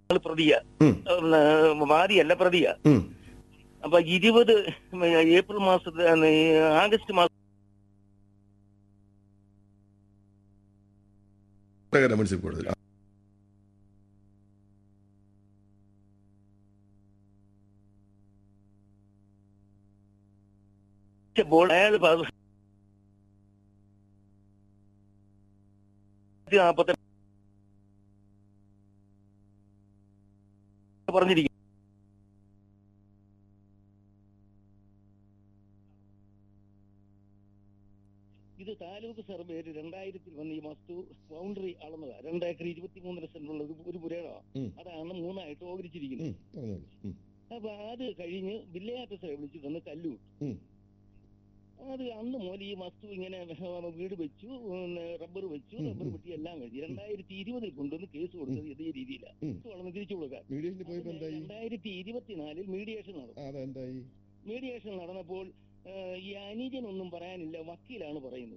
ആള് പ്രതിയ ഉം. വാദിയല്ല പ്രതിയ ഉം. അപ്പൊ ഇരുപത് ഏപ്രിൽ മാസത്തെ ആണ് ഈ ആഗസ്റ്റ് മാസം വടകര മുനിസിപ്പൽ കോടതിയിൽ പ്പോൾ അയാൾ നാപ്പത്തി പറഞ്ഞിരിക്കും ഇത് താലൂക്ക് സർവേയിൽ രണ്ടായിരത്തിൽ വന്ന ഈ വസ്തു ബൗണ്ടറി അളന്നതാ രണ്ടേക്കർ ഇരുപത്തിമൂന്നര സെന്റുള്ള ഒരു ഒരു പുരേടമാണ് ഉം. അതാണ് മൂന്നായിട്ട് ഓഹരിച്ചിരിക്കുന്നത് ഉം, പറഞ്ഞോളൂ. ഉം. അപ്പൊ അത് കഴിഞ്ഞ് വില്ലേജ് വിളിച്ചു തന്ന് കല്ലു ഉം. അത് അന്ന് മുതൽ ഈ വസ്തു ഇങ്ങനെ വീട് വെച്ചു റബ്ബർ വെച്ചു ഉം, റബ്ബർ ഉം. വെട്ടി എല്ലാം കഴിഞ്ഞു രണ്ടായിരത്തി ഇരുപതിൽ കൊണ്ടുവന്ന് കേസ് കൊടുത്തത് ഇതേ രീതിയിലാണ് ഉം. വളർന്ന് തിരിച്ചു കൊടുക്കാൻ മീഡിയത്തിൽ പോയപ്പോ എന്തായി രണ്ടായിരത്തി ഇരുപത്തിനാലിൽ മീഡിയേഷൻ നടന്നു ആ, അതെന്തായി മീഡിയേഷൻ നടന്നപ്പോൾ ആ, ഈ അനുജനൊന്നും പറയാനില്ല വക്കീലാണ് പറയുന്നത്